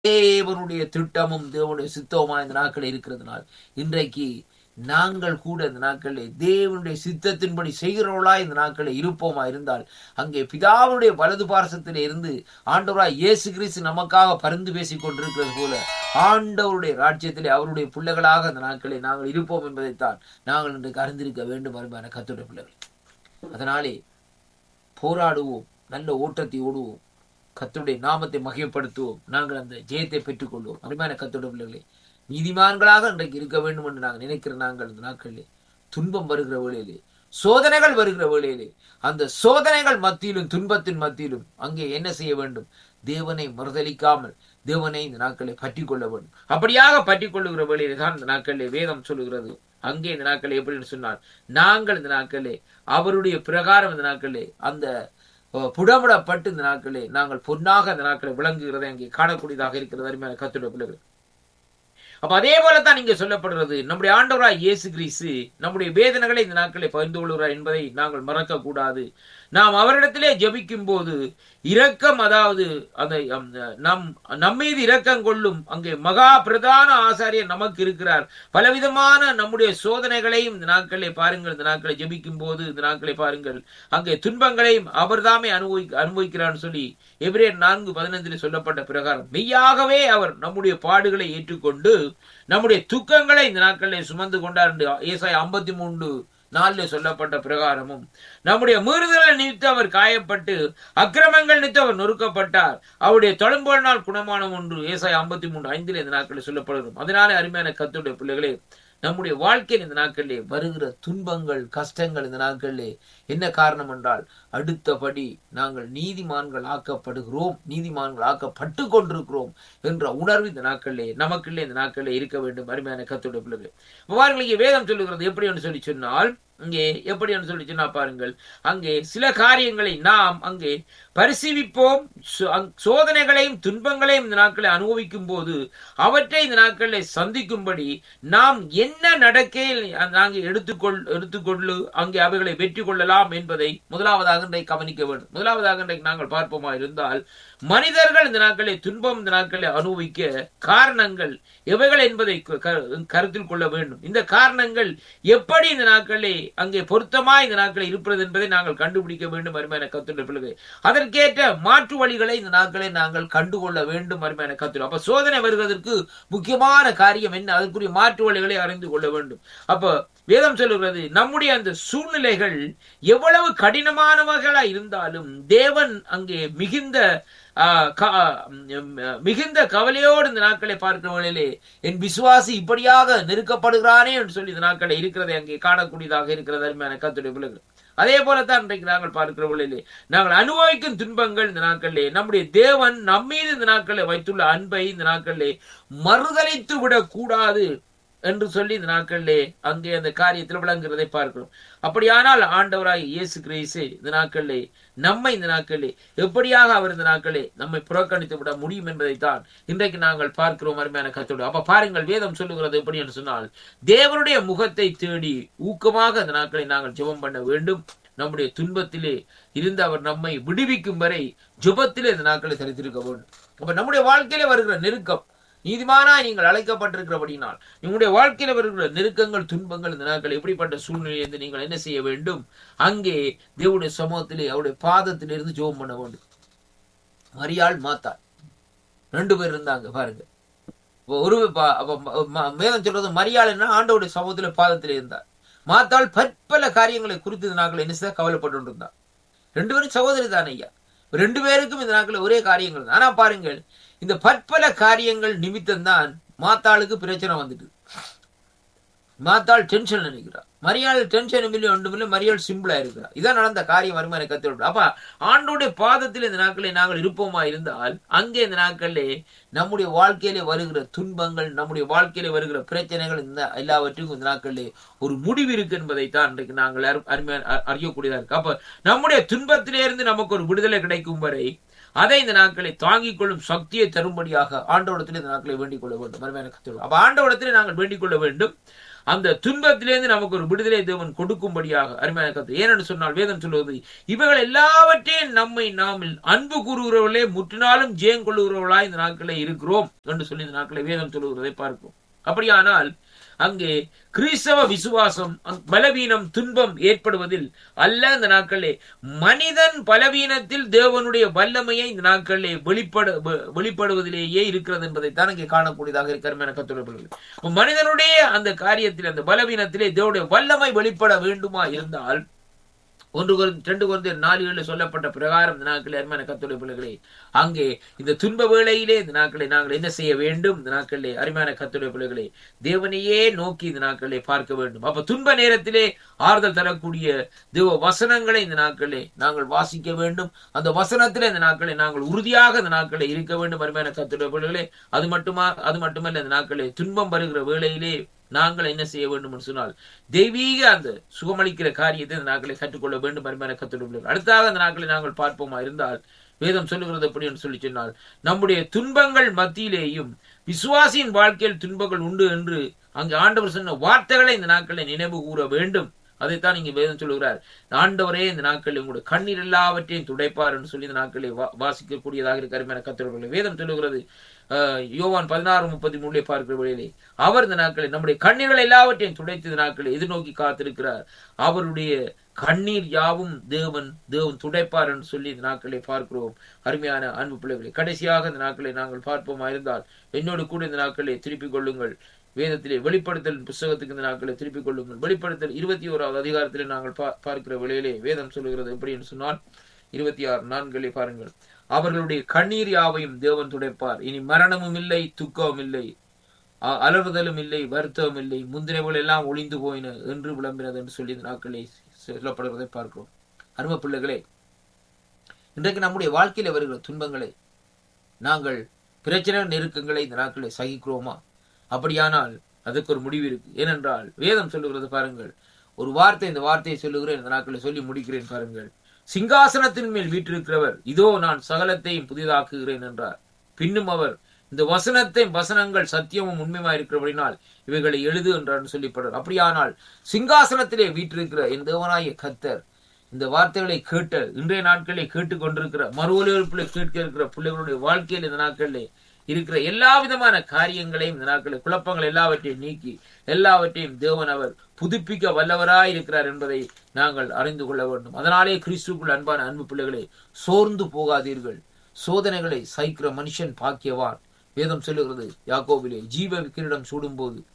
தேவனுடைய திட்டமும் தேவனுடைய சித்தமுமா இந்த நாட்கள் இருக்கிறதுனால் இன்றைக்கு நாங்கள் கூட இந்த நாட்களில் தேவனுடைய சித்தத்தின்படி செய்கிறவர்களா இந்த நாட்களில் இருப்போமா இருந்தால் அங்கே பிதாவுடைய வலது பார்சத்திலே இருந்து ஆண்டவராய் இயேசு கிறிஸ்து நமக்காக பரிந்து பேசிக் கொண்டிருக்கிறது போல ஆண்டவருடைய ராஜ்யத்திலே அவருடைய பிள்ளைகளாக அந்த நாட்களில் நாங்கள் இருப்போம் என்பதைத்தான் நாங்கள் இன்றைக்கு அறிந்திருக்க வேண்டும் அருமையான கத்துடைய பிள்ளைகள் அதனாலே போராடுவோம் நல்ல ஓட்டத்தை ஓடுவோம் கத்தருடைய நாமத்தை மகிமைப்படுத்துவோம் நாங்கள் அந்த ஜெயத்தை பெற்றுக்கொள்வோம் அருமையான கத்தருடைய பிள்ளைகளே நீதிமான்களாக இன்றைக்கு இருக்க வேண்டும் என்று நாங்கள் நினைக்கிற நாங்கள் இந்த நாட்களிலே துன்பம் வருகிற வேளையிலே சோதனைகள் வருகிற வேளையிலே அந்த சோதனைகள் மத்தியிலும் துன்பத்தின் மத்தியிலும் அங்கே என்ன செய்ய வேண்டும் தேவனை மறுதளிக்காமல் தேவனை இந்த நாட்களை பற்றி கொள்ள வேண்டும் அப்படியாக பற்றி கொள்ளுகிற வேளையிலே தான் இந்த நாட்களிலே வேதம் சொல்லுகிறது அங்கே இந்த நாட்களை எப்படின்னு சொன்னார் நாங்கள் இந்த நாட்களே அவருடைய பிரகாரம் இந்த நாட்களே அந்த புடமுடப்பட்டு இந்த நாட்களே நாங்கள் பொன்னாக இந்த நாட்களை விளங்குகிறதை அங்கே காணக்கூடியதாக இருக்கிறது அருமையான கத்துடைய பிள்ளைகள் அப்ப அதே போலத்தான் இங்க சொல்லப்படுறது நம்முடைய ஆண்டவராய் இயேசு கிறிஸ்து நம்முடைய வேதனைகளை இந்த நாட்களை பகிர்ந்து கொள்கிறார் என்பதை நாங்கள் மறக்க கூடாது நாம் அவரிடத்திலே ஜபிக்கும் போது இரக்கம் அதாவது அந்த நம் நம்மீது இரக்கம் கொள்ளும் அங்கே மகா பிரதான ஆசாரியர் நமக்கு இருக்கிறார் பலவிதமான நம்முடைய சோதனைகளையும் இந்த நாட்களை பாருங்கள் இந்த நாட்களை ஜபிக்கும் போது இந்த நாட்களை பாருங்கள் அங்கே துன்பங்களையும் அவர்தாமே அனுபவி அனுபவிக்கிறான்னு சொல்லி எபிரேர் நான்கு பதினைந்தில் சொல்லப்பட்ட பிரகாரம் மெய்யாகவே அவர் நம்முடைய பாடுகளை ஏற்றுக்கொண்டு நம்முடைய துக்கங்களை இந்த நாட்களில் சுமந்து கொண்டார் என்று ஏசாய் ஐம்பத்தி மூன்று நாளில் சொல்லப்பட்ட பிரகாரமும் நம்முடைய மீறுதல் நிமித்து அவர் காயப்பட்டு அக்கிரமங்கள் நிமித்து அவர் நொறுக்கப்பட்டார் அவருடைய தொழம்போல் நாள் குணமான ஒன்று ஏசாய் ஐம்பத்தி மூன்று ஐந்தில் இந்த நாட்களில் சொல்லப்படுகிறோம் அதனால அருமையான கத்துடைய பிள்ளைகளே நம்முடைய வாழ்க்கையில் இந்த நாட்களிலே வருகிற துன்பங்கள் கஷ்டங்கள் இந்த நாட்களிலே என்ன காரணம் என்றால் அடுத்தபடி நாங்கள் நீதிமான்கள் ஆக்கப்படுகிறோம் நீதிமான்கள் ஆக்கப்பட்டு கொண்டிருக்கிறோம் என்ற உணர்வு இந்த நாட்களிலே நமக்குள்ளே இந்த நாட்களிலே இருக்க வேண்டும் அருமையான கத்துடைய பிள்ளைகள் பாருங்கள் இங்கே வேதம் சொல்லுகிறது எப்படி என்று சொல்லி சொன்னால் இங்கே எப்படி என்று சொல்லி சொன்னா பாருங்கள் அங்கே சில காரியங்களை நாம் அங்கே பரிசீலிப்போம் சோதனைகளையும் துன்பங்களையும் இந்த நாட்களை அனுபவிக்கும் போது அவற்றை இந்த நாட்களை சந்திக்கும்படி நாம் என்ன நடக்கையில் நாங்கள் எடுத்துக்கொள் எடுத்துக்கொள்ளு அங்கே அவைகளை வெற்றி கொள்ளலாம் என்பதை முதலாவதாக இன்றைக்கு கவனிக்க வேண்டும் முதலாவதாக இன்றைக்கு நாங்கள் பார்ப்போமா இருந்தால் மனிதர்கள் இந்த நாட்களை துன்பம் இந்த நாட்களை அனுபவிக்க காரணங்கள் எவைகள் என்பதை கருத்தில் கொள்ள வேண்டும் இந்த காரணங்கள் எப்படி இந்த நாட்களை அங்கே பொருத்தமா இந்த நாட்களை இருப்பது என்பதை நாங்கள் கண்டுபிடிக்க வேண்டும் அருமையான கத்துள்ள பிள்ளைகள் அதற்கேற்ற மாற்று வழிகளை இந்த நாட்களை நாங்கள் கண்டுகொள்ள வேண்டும் அருமையான கத்துள்ள அப்ப சோதனை வருவதற்கு முக்கியமான காரியம் என்ன அதற்குரிய மாற்று வழிகளை அறிந்து கொள்ள வேண்டும் அப்ப வேதம் சொல்லுகிறது நம்முடைய அந்த சூழ்நிலைகள் எவ்வளவு கடினமானவர்களா இருந்தாலும் தேவன் அங்கே மிகுந்த மிகுந்த கவலையோடு இந்த நாட்களை பார்க்கிற வேளையிலே என் விசுவாசி இப்படியாக நெருக்கப்படுகிறானே என்று சொல்லி இந்த நாட்களை இருக்கிறதை அங்கே காணக்கூடியதாக இருக்கிறது அருமையான கத்துடைய பிள்ளைகள் அதே போலத்தான் இன்றைக்கு நாங்கள் பார்க்கிற வேளையிலே நாங்கள் அனுபவிக்கும் துன்பங்கள் இந்த நாட்களிலே நம்முடைய தேவன் நம்மீது இந்த நாட்களை வைத்துள்ள அன்பை இந்த நாட்களிலே மறுதளித்து விடக் கூடாது என்று சொல்லி இந்த நாட்களிலே அங்கே அந்த காரியத்தில் விளங்குறதை பார்க்கிறோம் அப்படியானால் ஆண்டவராய் இயேசு கிரேசு இந்த நாட்களிலே நம்மை இந்த நாட்களிலே எப்படியாக அவர் இந்த நாட்களே நம்மை புறக்கணித்து விட முடியும் என்பதைத்தான் இன்றைக்கு நாங்கள் பார்க்கிறோம் அருமையான கத்தோடு அப்ப பாருங்கள் வேதம் சொல்லுகிறது எப்படி என்று சொன்னால் தேவனுடைய முகத்தை தேடி ஊக்கமாக அந்த நாட்களை நாங்கள் ஜெபம் பண்ண வேண்டும் நம்முடைய துன்பத்திலே இருந்து அவர் நம்மை விடுவிக்கும் வரை ஜுபத்திலே இந்த நாட்களை தரித்திருக்க வேண்டும் அப்ப நம்முடைய வாழ்க்கையில வருகிற நெருக்கம் நீதிமானா நீங்கள் அழைக்கப்பட்டிருக்கிறபடினால் உங்களுடைய வாழ்க்கையில வருகிற நெருக்கங்கள் துன்பங்கள் இந்த நாட்கள் எப்படிப்பட்ட சூழ்நிலையிலிருந்து நீங்கள் என்ன செய்ய வேண்டும் அங்கே தேவனுடைய சமூகத்திலே அவருடைய பாதத்திலிருந்து ஜோம் பண்ண வேண்டும் மரியாள் மாத்தாள் ரெண்டு பேர் இருந்தாங்க பாருங்க ஒரு மேதம் சொல்றது மரியாள்னா ஆண்டவுடைய சமூகத்திலே பாதத்திலே இருந்தார் மாத்தாள் பற்பல காரியங்களை குறித்து நாங்கள் என்ன செய்ய கவலைப்பட்டு இருந்தார் ரெண்டு பேரும் சகோதரி தான் ஐயா ரெண்டு பேருக்கும் இந்த நாட்கள் ஒரே காரியங்கள் தான் ஆனா பாருங்கள் இந்த பற்பல காரியங்கள் நிமித்தம் தான் மாத்தாளுக்கு பிரச்சனை வந்துட்டு மாத்தாள் டென்ஷன் நினைக்கிறார் மரியாள் டென்ஷன் இல்லை ஒன்றும் இல்லை மரியாள் சிம்பிளா இருக்கிறார் இதான் நடந்த காரியம் வருமான கத்து அப்ப ஆண்டோடைய பாதத்தில் இந்த நாட்களை நாங்கள் இருப்போமா இருந்தால் அங்கே இந்த நாட்களிலே நம்முடைய வாழ்க்கையிலே வருகிற துன்பங்கள் நம்முடைய வாழ்க்கையிலே வருகிற பிரச்சனைகள் இந்த எல்லாவற்றுக்கும் இந்த நாட்களிலே ஒரு முடிவு இருக்கு என்பதை தான் இன்றைக்கு நாங்கள் அருமையான அறியக்கூடியதா இருக்கு அப்ப நம்முடைய துன்பத்திலே இருந்து நமக்கு ஒரு விடுதலை கிடைக்கும் வரை அதை இந்த நாட்களை தாங்கிக் கொள்ளும் சக்தியை தரும்படியாக ஆண்டவடத்தில் இந்த நாட்களை வேண்டிக் கொள்ள வேண்டும் அருமையான கத்து அப்ப ஆண்டவடத்தில் நாங்கள் வேண்டிக் கொள்ள வேண்டும் அந்த துன்பத்திலிருந்து நமக்கு ஒரு விடுதலை தேவன் கொடுக்கும்படியாக அருமையான கத்து ஏனென்று சொன்னால் வேதம் சொல்வது இவைகள் எல்லாவற்றையும் நம்மை நாம் அன்பு கூறுகிறவர்களே முற்றினாலும் ஜெயம் கொள்ளுகிறவர்களா இந்த நாட்களே இருக்கிறோம் என்று சொல்லி இந்த நாட்களை வேதம் சொல்லுகிறதை பார்க்கிறோம் அப்படியானால் அங்கே கிறிஸ்தவ விசுவாசம் பலவீனம் துன்பம் ஏற்படுவதில் அல்ல இந்த நாட்களே மனிதன் பலவீனத்தில் தேவனுடைய வல்லமையை இந்த நாட்களிலே வெளிப்பட வெளிப்படுவதிலேயே இருக்கிறது என்பதைத்தான் இங்கே காணக்கூடியதாக இருக்கிற என கத்துள்ளவர்கள் மனிதனுடைய அந்த காரியத்தில் அந்த பலவீனத்திலே தேவனுடைய வல்லமை வெளிப்பட வேண்டுமா இருந்தால் ஒன்று ரெண்டு குழந்தை நாலு ஏழு சொல்லப்பட்ட பிரகாரம் இந்த நாட்களில் அருமையான கத்துடைய பிள்ளைகளே அங்கே இந்த துன்ப வேளையிலே இந்த நாட்களை நாங்கள் என்ன செய்ய வேண்டும் இந்த நாட்களிலே அருமையான கத்துடைய பிள்ளைகளே தேவனையே நோக்கி இந்த நாட்களை பார்க்க வேண்டும் அப்ப துன்ப நேரத்திலே ஆறுதல் தரக்கூடிய தேவ வசனங்களை இந்த நாட்களே நாங்கள் வாசிக்க வேண்டும் அந்த வசனத்திலே இந்த நாட்களை நாங்கள் உறுதியாக இந்த நாட்களை இருக்க வேண்டும் அருமையான கத்துடைய பிள்ளைகளே அது மட்டுமா அது மட்டுமல்ல இந்த நாட்களே துன்பம் வருகிற வேளையிலே நாங்கள் என்ன செய்ய வேண்டும் என்று சொன்னால் தெய்வீக அந்த சுகமளிக்கிற காரியத்தை இந்த நாட்களை கற்றுக்கொள்ள வேண்டும் அருமையான கத்துடைய அடுத்தாக அந்த நாட்களை நாங்கள் பார்ப்போமா இருந்தால் வேதம் சொல்லுகிறது எப்படி என்று சொல்லி சொன்னால் நம்முடைய துன்பங்கள் மத்தியிலேயும் விசுவாசியின் வாழ்க்கையில் துன்பங்கள் உண்டு என்று அங்கு ஆண்டவர் சொன்ன வார்த்தைகளை இந்த நாட்களை நினைவு கூற வேண்டும் அதைத்தான் இங்க வேதம் சொல்லுகிறார் ஆண்டவரே இந்த நாட்களில் உங்களுடைய கண்ணீர் எல்லாவற்றையும் துடைப்பார் என்று சொல்லி இந்த நாட்களை வாசிக்கக்கூடியதாக இருக்கிற என கத்திரவர்களை வேதம் சொல்லுகிறது யோவான் பதினாறு முப்பத்தி மூணுலே பார்க்கிற வழியிலே அவர் இந்த நாட்களில் நம்முடைய கண்ணீர்கள் எல்லாவற்றையும் துடைத்த நாட்களை எதிர்நோக்கி காத்திருக்கிறார் அவருடைய கண்ணீர் யாவும் தேவன் தேவன் துடைப்பார் என்று சொல்லி இந்த நாட்களை பார்க்கிறோம் அருமையான அன்பு பிள்ளைகளை கடைசியாக இந்த நாட்களை நாங்கள் பார்ப்போமா இருந்தால் என்னோடு கூட இந்த நாட்களை திருப்பிக் கொள்ளுங்கள் வேதத்திலே வெளிப்படுத்தல் புஸ்தகத்துக்கு இந்த நாட்களை திருப்பிக் கொள்ளுங்கள் வெளிப்படுத்தல் இருபத்தி ஓராவது அதிகாரத்திலே நாங்கள் பார்க்கிற வேளையிலே வேதம் சொல்லுகிறது எப்படி என்று சொன்னால் இருபத்தி ஆறு நான்களே பாருங்கள் அவர்களுடைய கண்ணீர் யாவையும் தேவன் துடைப்பார் இனி மரணமும் இல்லை துக்கமும் இல்லை அலறுதலும் இல்லை வருத்தமும் இல்லை முந்தினவர்கள் எல்லாம் ஒளிந்து போயின என்று விளம்பினது என்று சொல்லி இந்த நாட்களை சொல்லப்படுவதை பார்க்கிறோம் அரும பிள்ளைகளே இன்றைக்கு நம்முடைய வாழ்க்கையில வருகிற துன்பங்களை நாங்கள் பிரச்சனை நெருக்கங்களை இந்த நாட்களை சகிக்கிறோமா அப்படியானால் அதுக்கு ஒரு முடிவு இருக்கு ஏனென்றால் வேதம் சொல்லுகிறது பாருங்கள் ஒரு வார்த்தை இந்த வார்த்தையை சொல்லுகிறேன் இந்த நாட்களை சொல்லி முடிக்கிறேன் பாருங்கள் சிங்காசனத்தின் மேல் வீற்றிருக்கிறவர் இதோ நான் சகலத்தையும் புதிதாக்குகிறேன் என்றார் பின்னும் அவர் இந்த வசனத்தை வசனங்கள் சத்தியமும் உண்மையுமா இருக்கிறபடினால் இவைகளை எழுது என்றார் சொல்லிப்படுறார் அப்படியானால் சிங்காசனத்திலே வீற்றிருக்கிற என் தேவனாய கத்தர் இந்த வார்த்தைகளை கேட்ட இன்றைய நாட்களை கேட்டுக்கொண்டிருக்கிற மறு ஒலிபரப்பில் கேட்க இருக்கிற பிள்ளைகளுடைய வாழ்க்கையில் இந்த நாட்களிலே இருக்கிற எல்லா விதமான காரியங்களையும் இந்த நாட்களில் குழப்பங்கள் எல்லாவற்றையும் நீக்கி எல்லாவற்றையும் தேவன் அவர் புதுப்பிக்க வல்லவராய் இருக்கிறார் என்பதை நாங்கள் அறிந்து கொள்ள வேண்டும் அதனாலே கிறிஸ்துக்குள் அன்பான அன்பு பிள்ளைகளை சோர்ந்து போகாதீர்கள் சோதனைகளை சைக்கிற மனுஷன் பாக்கியவான் வேதம் சொல்லுகிறது யாக்கோவிலே ஜீவ கிரீடம் சூடும் போது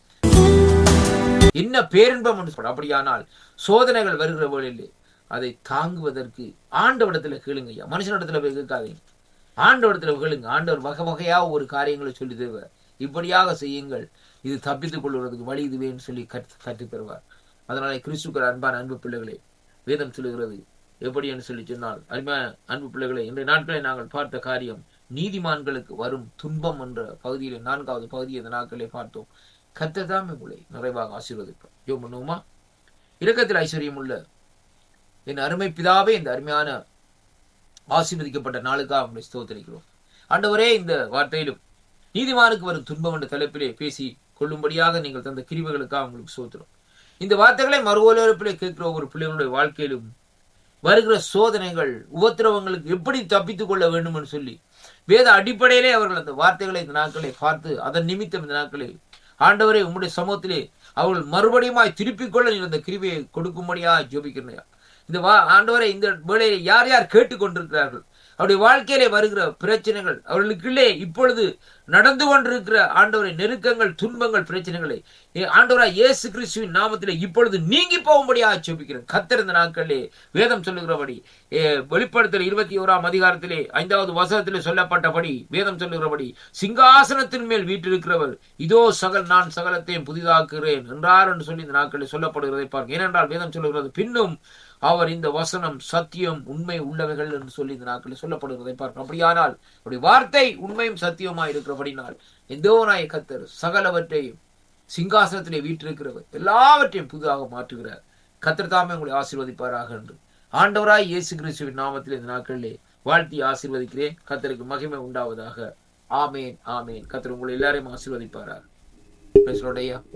என்ன பேரின்பம் என்று அப்படியானால் சோதனைகள் வருகிற வேளையிலே அதை தாங்குவதற்கு ஆண்டவடத்துல கேளுங்க ஐயா மனுஷனிடத்துல போய் கேட்காதீங்க ஆண்டவரத்துல கேளுங்க ஆண்டவர் வகை வகையா ஒரு காரியங்களை சொல்லி தருவார் இப்படியாக செய்யுங்கள் இது தப்பித்துக் கொள்வதற்கு வழி இதுவேன்னு சொல்லி கற்று கற்றுத் தருவார் அதனால கிறிஸ்துக்கள் அன்பான அன்பு பிள்ளைகளே வேதம் சொல்லுகிறது எப்படி என்று சொல்லி சொன்னால் அருமையான அன்பு பிள்ளைகளை இன்றைய நாட்களை நாங்கள் பார்த்த காரியம் நீதிமான்களுக்கு வரும் துன்பம் என்ற பகுதியில நான்காவது பகுதியை இந்த நாட்களை பார்த்தோம் கத்ததாமே உங்களை நிறைவாக ஆசீர்வதிப்போம் யோ பண்ணுவோமா இரக்கத்தில் ஐஸ்வர்யம் உள்ள என் அருமை பிதாவே இந்த அருமையான ஆசீர்வதிக்கப்பட்ட நாளுக்காக உங்களை ஸ்தோத்தரிக்கிறோம் ஆண்டவரே இந்த வார்த்தையிலும் நீதிமானுக்கு வரும் துன்பம் என்ற தலைப்பிலே பேசி கொள்ளும்படியாக நீங்கள் தந்த கிரிவுகளுக்காக உங்களுக்கு சோத்திரம் இந்த வார்த்தைகளை மறு ஒலிபரப்பிலே கேட்கிற ஒரு பிள்ளைகளுடைய வாழ்க்கையிலும் வருகிற சோதனைகள் உபத்திரவங்களுக்கு எப்படி தப்பித்துக் கொள்ள வேண்டும் என்று சொல்லி வேத அடிப்படையிலே அவர்கள் அந்த வார்த்தைகளை இந்த நாட்களை பார்த்து அதன் நிமித்தம் இந்த நாட்களை ஆண்டவரே உம்முடைய சமூகத்திலே அவர்கள் மறுபடியுமாய் திருப்பிக் கொள்ள நீர் அந்த கிருவியை கொடுக்கும்படியா ஜோபிக்கிறனையா இந்த வா ஆண்டவரை இந்த வேளையை யார் யார் கேட்டுக்கொண்டிருக்கிறார்கள் அவருடைய வாழ்க்கையிலே வருகிற பிரச்சனைகள் அவர்களுக்குள்ளே இப்பொழுது நடந்து கொண்டிருக்கிற ஆண்டவரை நெருக்கங்கள் துன்பங்கள் பிரச்சனைகளை ஆண்டவரா இயேசு கிறிஸ்துவின் நாமத்திலே இப்பொழுது நீங்கி போகும்படியா ஆட்சேபிக்கிறேன் கத்திருந்த நாட்களிலே வேதம் சொல்லுகிறபடி வெளிப்படுத்தல் இருபத்தி ஓராம் அதிகாரத்திலே ஐந்தாவது வசனத்திலே சொல்லப்பட்டபடி வேதம் சொல்லுகிறபடி சிங்காசனத்தின் மேல் வீட்டிருக்கிறவர் இதோ சகல் நான் சகலத்தையும் புதிதாக்குகிறேன் என்றார் என்று சொல்லி இந்த நாட்களில் சொல்லப்படுகிறதை பார்க்க ஏனென்றால் வேதம் சொல்லுகிறது பின்னும் அவர் இந்த வசனம் சத்தியம் உண்மை உள்ளவைகள் என்று சொல்லி இந்த நாட்களில் சொல்லப்படுகிறதை பார்க்கிறோம் அப்படியானால் அவருடைய வார்த்தை உண்மையும் சத்தியமாய் இருக்கிறபடினால் எந்தோனாய கத்தர் சகலவற்றையும் சிங்காசனத்திலே வீற்றிருக்கிறவர் எல்லாவற்றையும் புதிதாக மாற்றுகிறார் கத்தர் தாமே உங்களை ஆசீர்வதிப்பாராக என்று ஆண்டவராய் இயேசு கிறிஸ்துவின் நாமத்தில் இந்த நாட்களிலே வாழ்த்தி ஆசீர்வதிக்கிறேன் கத்தருக்கு மகிமை உண்டாவதாக ஆமேன் ஆமேன் கத்தர் உங்களை எல்லாரையும் ஆசீர்வதிப்பாராக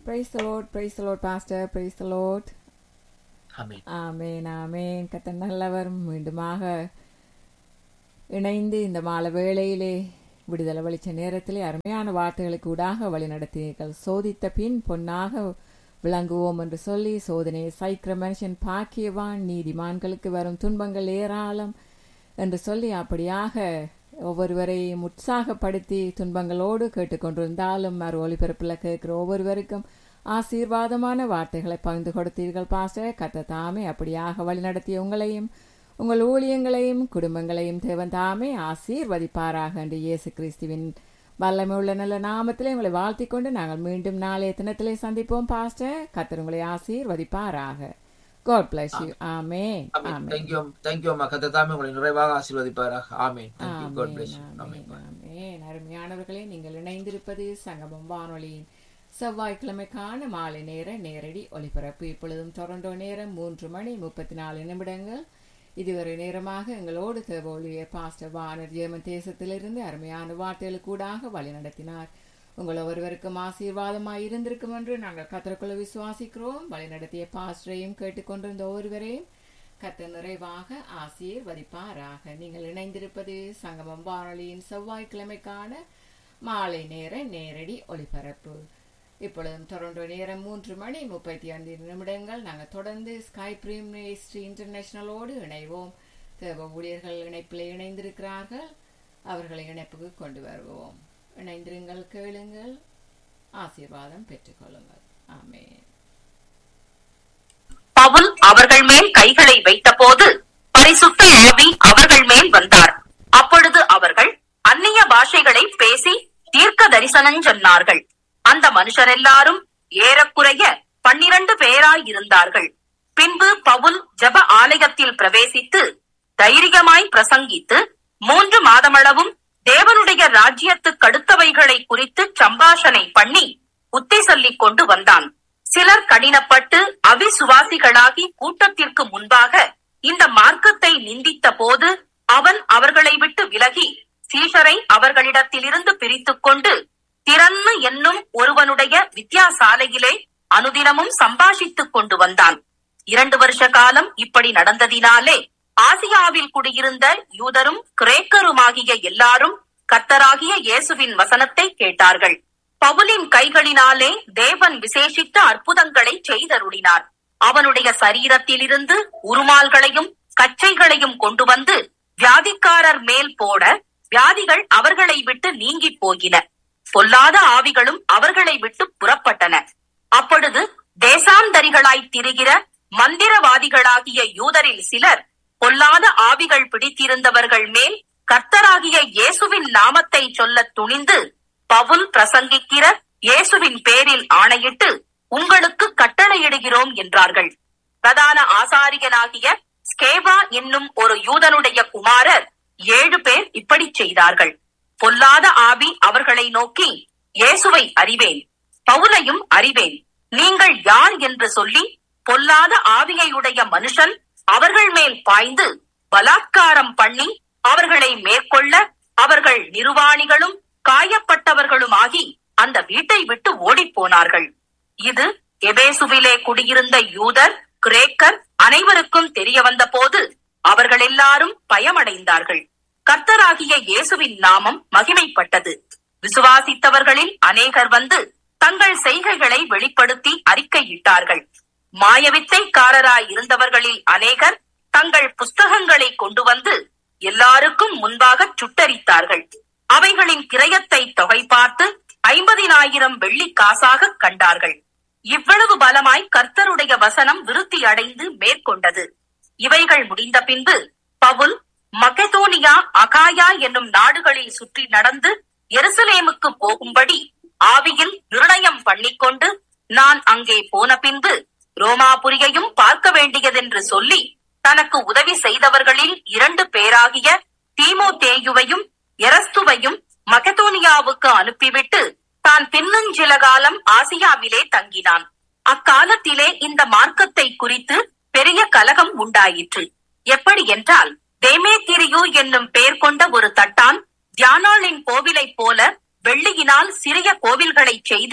Praise the Lord, praise the Lord, Pastor, praise the Lord. ஆமென் ஆமேன் ஆமேன் கத்த நல்லவர் மீண்டுமாக இணைந்து இந்த மாலை வேளையிலே விடுதலை வலிச்ச நேரத்திலே அருமையான வார்த்தைகளுக்கு ஊடாக வழி நடத்தினீர்கள் சோதித்த பின் பொன்னாக விளங்குவோம் என்று சொல்லி சோதனையை சைக்கிற மனுஷன் பாக்கியவான் நீதிமான்களுக்கு வரும் துன்பங்கள் ஏராளம் என்று சொல்லி அப்படியாக ஒவ்வொருவரையும் உற்சாகப்படுத்தி துன்பங்களோடு கேட்டுக்கொண்டிருந்தாலும் மறு ஒளிபரப்பில் கேட்கிற ஒவ்வொருவருக்கும் ஆசீர்வாதமான வார்த்தைகளை பகிர்ந்து கொடுத்தீர்கள் பாஸ்டர் கத்த தாமே அப்படியாக வழிநடத்திய உங்களையும் உங்கள் ஊழியங்களையும் குடும்பங்களையும் தேவன் தாமே ஆசீர்வதிப்பாராக என்று இயேசு கிறிஸ்துவின் வல்லமை உள்ள நல்ல நாமத்திலே உங்களை வாழ்த்திக் கொண்டு நாங்கள் மீண்டும் நாளைய தினத்திலே சந்திப்போம் பாஸ்டர் கத்தர் உங்களை ஆசீர்வதிப்பாராக God bless you. Amen. Amen Amen. Thank you thank you அம்மா கத்ததாமே உங்களை நிறைவாக ஆசீர்வதிப்பாராக amen thank you God bless you amen, amen amen. அருமையானவர்களே நீங்கள் இணைந்திருப்பது சங்கமம் வானொலியின் செவ்வாய்க்கிழமைக்கான மாலை நேர நேரடி ஒலிபரப்பு இப்பொழுதும் டொரண்டோ நேரம் மூன்று மணி முப்பத்தி நாலு நிமிடங்கள் இதுவரை நேரமாக எங்களோடு தேவோழிய பாஸ்டர் வானர் ஜெர்மன் தேசத்திலிருந்து அருமையான வார்த்தைகளுக்கூடாக வழி நடத்தினார் உங்கள் ஒருவருக்கும் ஆசீர்வாதமாய் இருந்திருக்கும் என்று நாங்கள் கத்தருக்குள்ள விசுவாசிக்கிறோம் வழி நடத்திய பாஸ்டரையும் கேட்டுக்கொண்டிருந்த ஒருவரையும் கத்த நிறைவாக ஆசீர்வதிப்பாராக நீங்கள் இணைந்திருப்பது சங்கமம் வானொலியின் செவ்வாய்க்கிழமைக்கான மாலை நேர நேரடி ஒளிபரப்பு இப்பொழுதும் டொரண்டோ நேரம் மூன்று மணி முப்பத்தி ஐந்து நிமிடங்கள் நாங்கள் தொடர்ந்து ஸ்கை பிரீம் ஸ்ரீ இன்டர்நேஷனலோடு இணைவோம் தேவ ஊழியர்கள் இணைப்பில் இணைந்திருக்கிறார்கள் அவர்களை இணைப்புக்கு கொண்டு வருவோம் இணைந்திருங்கள் கேளுங்கள் ஆசீர்வாதம் பெற்றுக்கொள்ளுங்கள் ஆமென் பவுல் அவர்கள் மேல் கைகளை வைத்தபோது பரிசுத்த ஆவி அவர்கள் மேல் வந்தார் அப்பொழுது அவர்கள் அந்நிய பாஷைகளை பேசி தீர்க்க தரிசனம் சொன்னார்கள் அந்த மனுஷரெல்லாரும் ஏறக்குறைய பன்னிரண்டு பேராயிருந்தார்கள் பின்பு பவுல் ஜெப ஆலயத்தில் பிரவேசித்து தைரியமாய் பிரசங்கித்து மூன்று மாதமளவும் தேவனுடைய ராஜ்யத்துக்கடுத்தவைகளை குறித்து சம்பாஷணை பண்ணி புத்தி சொல்லிக் கொண்டு வந்தான் சிலர் கடினப்பட்டு அவிசுவாசிகளாகி கூட்டத்திற்கு முன்பாக இந்த மார்க்கத்தை நிந்தித்த போது அவன் அவர்களை விட்டு விலகி சீஷரை அவர்களிடத்திலிருந்து பிரித்துக் கொண்டு திறன்னு என்னும் ஒருவனுடைய வித்யாசாலையிலே அனுதினமும் சம்பாஷித்துக் கொண்டு வந்தான் இரண்டு வருஷ காலம் இப்படி நடந்ததினாலே ஆசியாவில் குடியிருந்த யூதரும் கிரேக்கருமாகிய எல்லாரும் கர்த்தராகிய இயேசுவின் வசனத்தை கேட்டார்கள் பவுலின் கைகளினாலே தேவன் விசேஷித்த அற்புதங்களை செய்தருளினார் அவனுடைய சரீரத்திலிருந்து உருமால்களையும் கச்சைகளையும் கொண்டு வந்து வியாதிக்காரர் மேல் போட வியாதிகள் அவர்களை விட்டு நீங்கிப் போகின பொல்லாத ஆவிகளும் அவர்களை விட்டு புறப்பட்டன அப்பொழுது தேசாந்தரிகளாய் திரிகிற மந்திரவாதிகளாகிய யூதரில் சிலர் பொல்லாத ஆவிகள் பிடித்திருந்தவர்கள் மேல் கர்த்தராகிய இயேசுவின் நாமத்தை சொல்லத் துணிந்து பவுல் பிரசங்கிக்கிற இயேசுவின் பேரில் ஆணையிட்டு உங்களுக்கு கட்டளையிடுகிறோம் என்றார்கள் பிரதான ஆசாரியனாகிய ஸ்கேவா என்னும் ஒரு யூதனுடைய குமாரர் ஏழு பேர் இப்படி செய்தார்கள் பொல்லாத ஆவி அவர்களை நோக்கி இயேசுவை அறிவேன் பவுலையும் அறிவேன் நீங்கள் யார் என்று சொல்லி பொல்லாத ஆவியையுடைய மனுஷன் அவர்கள் மேல் பாய்ந்து பலாத்காரம் பண்ணி அவர்களை மேற்கொள்ள அவர்கள் நிர்வாணிகளும் காயப்பட்டவர்களுமாகி அந்த வீட்டை விட்டு ஓடிப் போனார்கள் இது எபேசுவிலே குடியிருந்த யூதர் கிரேக்கர் அனைவருக்கும் தெரிய வந்தபோது அவர்கள் எல்லாரும் பயமடைந்தார்கள் கர்த்தராகிய இயேசுவின் நாமம் மகிமைப்பட்டது விசுவாசித்தவர்களில் அநேகர் வந்து தங்கள் செய்கைகளை வெளிப்படுத்தி அறிக்கையிட்டார்கள் மாயவித்தைக்காரராய் இருந்தவர்களில் அநேகர் தங்கள் புஸ்தகங்களை கொண்டு வந்து எல்லாருக்கும் முன்பாக சுட்டரித்தார்கள் அவைகளின் கிரயத்தை தொகை பார்த்து ஐம்பதினாயிரம் வெள்ளி காசாக கண்டார்கள் இவ்வளவு பலமாய் கர்த்தருடைய வசனம் விருத்தி அடைந்து மேற்கொண்டது இவைகள் முடிந்த பின்பு பவுல் மக்கெதோனியா அகாயா என்னும் நாடுகளில் சுற்றி நடந்து எருசலேமுக்கு போகும்படி ஆவியில் நிர்ணயம் பண்ணிக்கொண்டு நான் அங்கே போன பின்பு ரோமாபுரியையும் பார்க்க வேண்டியதென்று சொல்லி தனக்கு உதவி செய்தவர்களில் இரண்டு பேராகிய தீமோத்தேயுவையும் எரஸ்துவையும் மக்கெதோனியாவுக்கு அனுப்பிவிட்டு தான் பின்னும் சில காலம் ஆசியாவிலே தங்கினான் அக்காலத்திலே இந்த மார்க்கத்தை குறித்து பெரிய கலகம் உண்டாயிற்று எப்படி என்றால் தேமேத்திரியு என்னும் பெயர் கொண்ட ஒரு தட்டான் தியானாளின் கோவிலைப் போல வெள்ளியினால் சிறிய கோவில்களைச் செய்து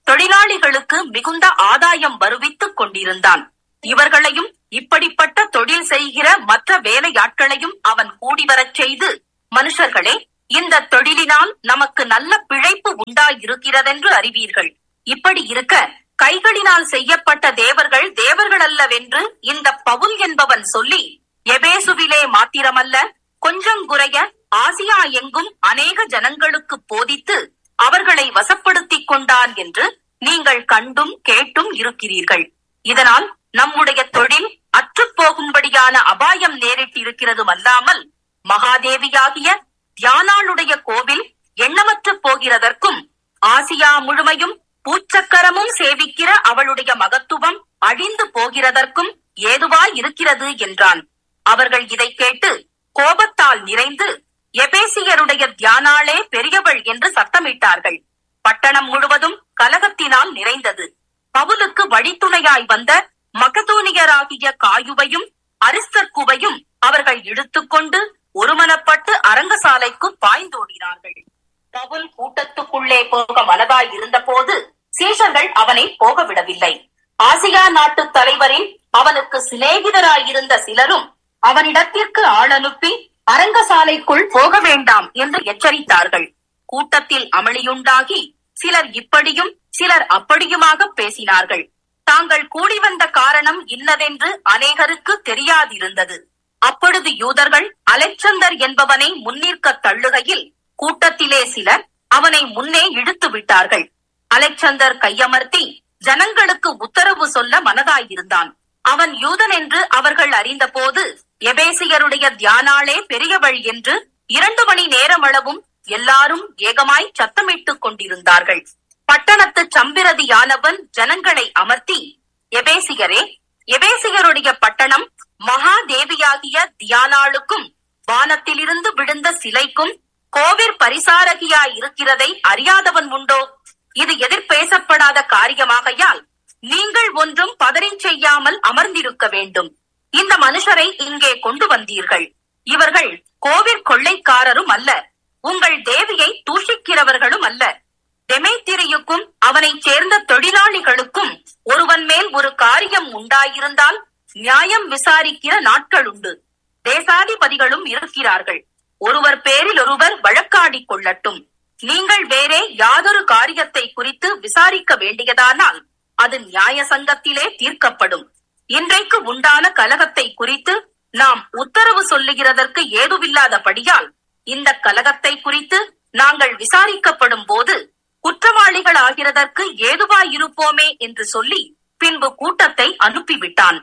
தொழிலாளிகளுக்கு மிகுந்த ஆதாயம் வருவித்துக் கொண்டிருந்தான் இவர்களையும் இப்படிப்பட்ட தொழில் செய்கிற மற்ற வேலையாட்களையும் அவன் கூடிவரச் செய்து மனுஷர்களே இந்த தொழிலினால் நமக்கு நல்ல பிழைப்பு உண்டாயிருக்கிறதென்று அறிவீர்கள் இப்படி இருக்க கைகளினால் செய்யப்பட்ட தேவர்கள் தேவர்கள் அல்லவென்று இந்த பவுல் என்பவன் சொல்லி எபேசுவிலே மாத்திரமல்ல கொஞ்சம் குறைய ஆசியா எங்கும் அநேக ஜனங்களுக்கு போதித்து அவர்களை வசப்படுத்திக் கொண்டான் என்று நீங்கள் கண்டும் கேட்டும் இருக்கிறீர்கள் இதனால் நம்முடைய தொழில் அற்றுப் போகும்படியான அபாயம் நேரிட்டிருக்கிறதும் அல்லாமல் மகாதேவியாகிய தியானாளுடைய கோவில் எண்ணமற்று போகிறதற்கும் ஆசியா முழுமையும் பூச்சக்கரமும் சேவிக்கிற அவளுடைய மகத்துவம் அழிந்து போகிறதற்கும் ஏதுவாய் இருக்கிறது என்றான் அவர்கள் இதை கேட்டு கோபத்தால் நிறைந்து எபேசியருடைய தியானாளே பெரியவள் என்று சத்தமிட்டார்கள் பட்டணம் முழுவதும் கலகத்தினால் நிறைந்தது பவுலுக்கு வழித்துணையாய் வந்த மகதோனியராகிய காயுவையும் அரிஸ்தர்குவையும் அவர்கள் இழுத்துக்கொண்டு ஒருமனப்பட்டு அரங்கசாலைக்கு பாய்ந்தோடினார்கள் பவுல் கூட்டத்துக்குள்ளே போக மனதாய் இருந்தபோது சீஷர்கள் அவனை போக விடவில்லை ஆசியா நாட்டு தலைவரில் அவனுக்கு சிநேகிதராயிருந்த சிலரும் அவனிடத்திற்கு ஆள் அனுப்பி அரங்கசாலைக்குள் போக வேண்டாம் என்று எச்சரித்தார்கள் கூட்டத்தில் அமளியுண்டாகி சிலர் இப்படியும் சிலர் அப்படியுமாக பேசினார்கள் தாங்கள் கூடி வந்த காரணம் இன்னதென்று அநேகருக்கு தெரியாதிருந்தது அப்பொழுது யூதர்கள் அலெக்சந்தர் என்பவனை முன்னிற்க தள்ளுகையில் கூட்டத்திலே சிலர் அவனை முன்னே இழுத்து விட்டார்கள் அலெக்சந்தர் கையமர்த்தி ஜனங்களுக்கு உத்தரவு சொல்ல மனதாயிருந்தான் அவன் யூதன் என்று அவர்கள் அறிந்தபோது எபேசியருடைய தியானாளே பெரியவள் என்று இரண்டு மணி நேரமளவும் எல்லாரும் ஏகமாய் சத்தமிட்டுக் கொண்டிருந்தார்கள் பட்டணத்து சம்பிரதியானவன் ஜனங்களை அமர்த்தி எபேசியரே எபேசியருடைய பட்டணம் மகாதேவியாகிய தியானாளுக்கும் வானத்திலிருந்து விழுந்த சிலைக்கும் கோவிற் பரிசாரகியாய் இருக்கிறதை அறியாதவன் உண்டோ இது எதிர்பேசப்படாத காரியமாகையால் நீங்கள் ஒன்றும் பதறிச் செய்யாமல் அமர்ந்திருக்க வேண்டும் இந்த மனுஷரை இங்கே கொண்டு வந்தீர்கள் இவர்கள் கோவிற் கொள்ளைக்காரரும் அல்ல உங்கள் தேவியை தூஷிக்கிறவர்களும் அல்ல தெமேத்திரியுக்கும் அவனைச் சேர்ந்த தொழிலாளிகளுக்கும் ஒருவன் மேல் ஒரு காரியம் உண்டாயிருந்தால் நியாயம் விசாரிக்கிற நாட்கள் உண்டு தேசாதிபதிகளும் இருக்கிறார்கள் ஒருவர் பேரில் ஒருவர் வழக்காடிக் கொள்ளட்டும் நீங்கள் வேறே யாதொரு காரியத்தை குறித்து விசாரிக்க வேண்டியதானால் அது நியாய சங்கத்திலே தீர்க்கப்படும் இன்றைக்கு உண்டான கலகத்தை குறித்து நாம் உத்தரவு சொல்லுகிறதற்கு ஏதுவில்லாதபடியால் இந்த கலகத்தை குறித்து நாங்கள் விசாரிக்கப்படும் போது குற்றவாளிகள் ஆகிறதற்கு ஏதுவாயிருப்போமே என்று சொல்லி பின்பு கூட்டத்தை அனுப்பிவிட்டான்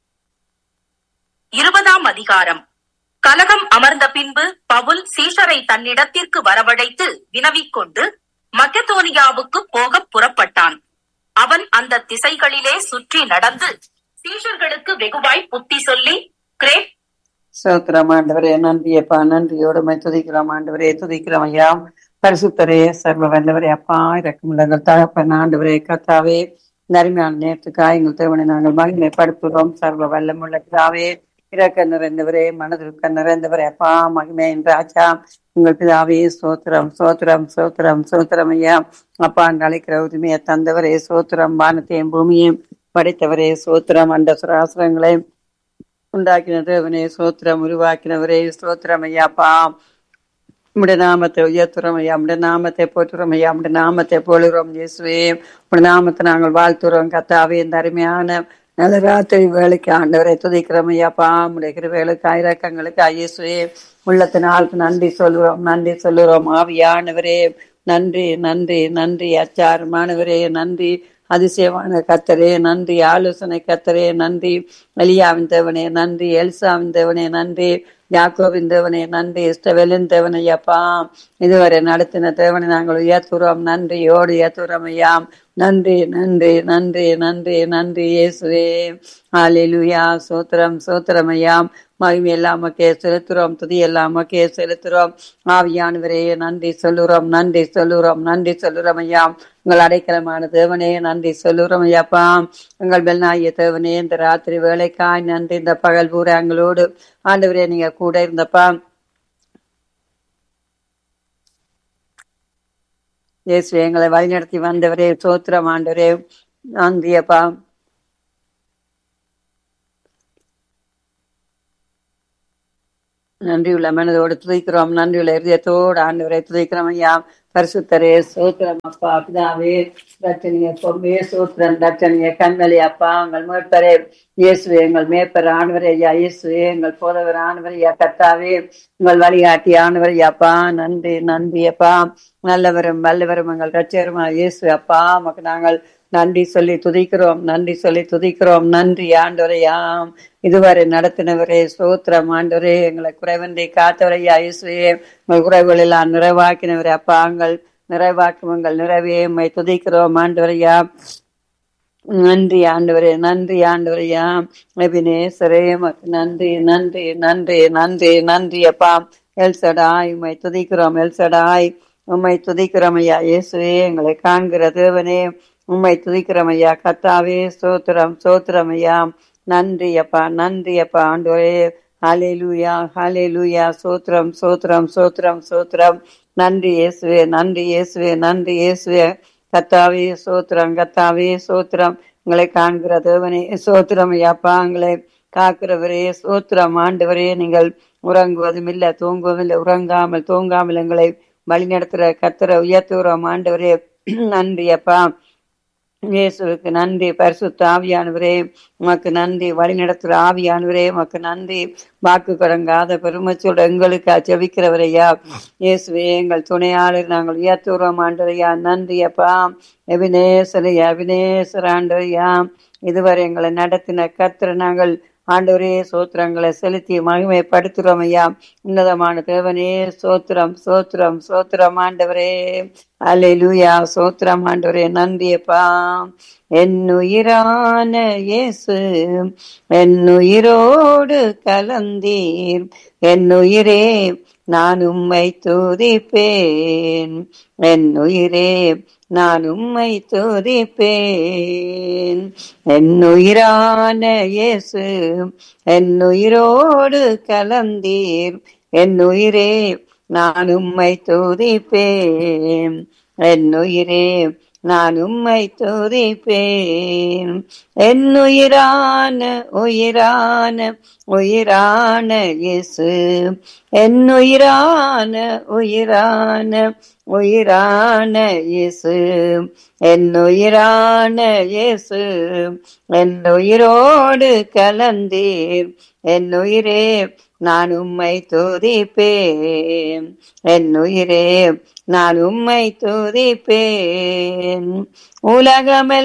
இருபதாம் அதிகாரம் கலகம் அமர்ந்த பின்பு பவுல் சீஷரை தன்னிடத்திற்கு வரவழைத்து வினவிக்கொண்டு மக்கதோனியாவுக்கு போக புறப்பட்டான் அவன் அந்த திசைகளிலே சுற்றி நடந்து சீஷர்களுக்கு வெகுவாய் புத்தி சொல்லி கிரேட் சோத்திரம் ஆண்டவரே நன்றியப்பா நன்றியோடு துதிக்கிறோம் ஆண்டவரே துதிக்கிறோம் ஐயா பரிசுத்தரே சர்வ வல்லவரே அப்பா இறக்கமுள்ளங்கள் தகப்பன் ஆண்டவரே கத்தாவே நரிமையான நேரத்துக்காக எங்கள் தேவனை நாங்கள் மகிமைப்படுத்துகிறோம் சர்வ வல்லமுள்ள பிதாவே இறக்க நிறைந்தவரே மனதிற்க நிறைந்தவரே அப்பா மகிமையின் ராஜா உங்கள் பிதாவே சோத்திரம் சோத்திரம் சோத்திரம் சோத்திரம் ஐயா அப்பா அழைக்கிற உரிமையை தந்தவரே சோத்திரம் வானத்தையும் பூமியையும் படைத்தவரே சோத்திரம் அண்ட சுராசுரங்களை உண்டாக்கின தேவனே சோத்திரம் உருவாக்கினவரே சோத்திரம் ஐயாப்பா உம்முடைய நாமத்தை உயர்த்துறோம் ஐயா உம்முடைய நாமத்தை போற்றுறோம் ஐயா உம்முடைய நாமத்தை போலுறோம் இயேசுவே உம்முடைய நாமத்தை நாங்கள் வாழ்த்துறோம் கத்தாவே இந்த அருமையான நல்ல ராத்திரி வேலைக்கு ஆண்டவரை துதிக்கிறோம் ஐயாப்பா உம்முடைய கிருவேலுக்கு ஆயிரக்கங்களுக்கு இயேசுவே உள்ளத்தினால் நன்றி சொல்லுறோம் நன்றி சொல்லுறோம் ஆவியானவரே நன்றி நன்றி நன்றி அச்சாரமானவரே நன்றி அதிசயமான கத்தரே நன்றி ஆலோசனை கத்தரே நன்றி எலியாவின் தேவனே நன்றி எல்சாவின் தேவனே நன்றி யாக்கோவின் தேவனே நன்றி இஷ்டவெலின் தேவனை ஐயாப்பா இதுவரை நடத்தின தேவனை நாங்கள் உயர்த்துறோம் நன்றியோடு உயர்த்துறோம் ஐயாம் நன்றி நன்றி நன்றி நன்றி நன்றி இயேசுவே ஆலிலுயா சோத்திரம் சோத்திரம் ஐயாம் மகிமை எல்லாமக்கே செலுத்துறோம் துதி எல்லாமக்கே செலுத்துறோம் ஆவியானவரே நன்றி சொல்லுறோம் நன்றி சொல்லுறோம் நன்றி சொல்லுறோம் ஐயா உங்கள் அடைக்கலமான தேவனே நன்றி சொல்லுறோம் ஐயாப்பா உங்கள் பெல்நாய தேவனே இந்த ராத்திரி வேலைக்காய் நன்றி இந்த பகல் பூரா எங்களோடு ஆண்டவரே நீங்க கூட இருந்தப்பா இயேசு எங்களை வழிநடத்தி வந்தவரே சோத்திரம் ஆண்டவரே நன்றியப்பா நன்றியுள்ள மனதோடு துதிக்கிறோம் நன்றியுள்ள இருதயத்தோடு ஆண்டவரை துதிக்கிறோம் ஐயா பரிசுத்தரே சோத்திரம் அப்பா பிதாவே ரச்சனிய பொம்மே சோத்திரன் ரச்சனிய கண்மலி அப்பா உங்கள் மேற்பரே இயேசுவே எங்கள் மேற்பர் ஆண்டவரே ஐயா இயேசுவே எங்கள் போதவர் ஆண்டவர் ஐயா கத்தாவே உங்கள் வழிகாட்டி ஆண்டவர் அப்பா நன்றி நன்றி அப்பா நல்லவரும் வல்லவரும் எங்கள் ரச்சருமா இயேசு அப்பா உமக்கு நாங்கள் நன்றி சொல்லி துதிக்கிறோம் நன்றி சொல்லி துதிக்கிறோம் நன்றி ஆண்டவரையாம் இதுவரை நடத்தினவரே சோத்திரம் ஆண்டவரே எங்களை குறைவந்தை காத்தவரையா இயேசுவே உங்கள் குறைவுகள் எல்லாம் நிறைவாக்கினவரே அப்பா எங்கள் நிறைவாக்கும் எங்கள் நிறைவே உம்மை துதிக்கிறோம் ஆண்டவரையா நன்றி ஆண்டவரே நன்றி ஆண்டவரையா எபினேசரே உமக்கு நன்றி நன்றி நன்றி நன்றி நன்றி அப்பா எல்சடாய் உம்மை துதிக்கிறோம் எல்சடாய் உம்மை துதிக்கிறோம் ஐயா இயேசுவே எங்களை காண்கிற தேவனே உம்மை துதிக்கிறோம் ஐயா கத்தாவே சோத்திரம் சோத்திரம் ஐயா நன்றி அப்பா நன்றி அப்பா ஆண்டவரே ஹாலே லூயா ஹாலே லூயா சோத்திரம் சோத்திரம் சோத்திரம் சோத்திரம் நன்றி இயேசுவே நன்றி இயேசுவே நன்றி இயேசுவே கத்தாவே சோத்திரம் கத்தாவே சோத்திரம் உங்களை காண்கிற தேவனே சோத்திரம் ஐயாப்பா உங்களை காக்கிறவரே சோத்திரம் ஆண்டவரே நீங்கள் உறங்குவதும் இல்லை தூங்குவதும் இல்லை உறங்காமல் தூங்காமல் எங்களை வழிநடத்துகிற கத்திர உயர்த்துகிறோம் ஆண்டவரே நன்றி அப்பா இயேசுவுக்கு நன்றி பரிசுத்த ஆவியானவரே உமக்கு நன்றி வழிநடத்துகிற ஆவியானவரே உமக்கு நன்றி வாக்கு கடங்காத பெருமச்சோட எங்களுக்கு ஜெபிக்கிறவரையா இயேசுவே எங்கள் துணையாளர் நாங்கள் உயர்த்துகிறோம் ஆண்டவரையா நன்றி அப்பா எபினேசரையா எபினேசர் ஆண்டவரையா இதுவரை எங்களை நடத்தின கத்திர நாங்கள் ஆண்டவரே சோத்திரங்களை செலுத்தி மகிமைப்படுத்துகிறோம் ஐயா உன்னதமான தேவனே சோத்திரம் சோத்திரம் சோத்திரம் ஆண்டவரே அல்லேலூயா சோத்திரம் ஆண்டவரே நன்றியப்பா என்னுயிரான இயேசு என்னுயிரோடு கலந்தீர் என்னுயிரே நான் உம்மை துதிப்பேன் என்னுயிரே நான் உம்மை துதிப்பேன் என்னுயிரான இயேசு என்னுயிரோடு கலந்தீர் என்னுயிரே நான் உம்மை துதிப்பேன் என்னுயிரே நான் உம்மை துதிப்பேன் என்னுயிரான உயிரான உயிரான இயேசு என்னுயிரான உயிரான உயிரான இயேசு என்னுயிரான இயேசு என்னுயிரோடு கலந்தீர் என்னுயிரே நான் உம்மை துதிப்பேன் என்னுயிரே நான் உம்மை துதிப்பேன் உலகமெல்லாம்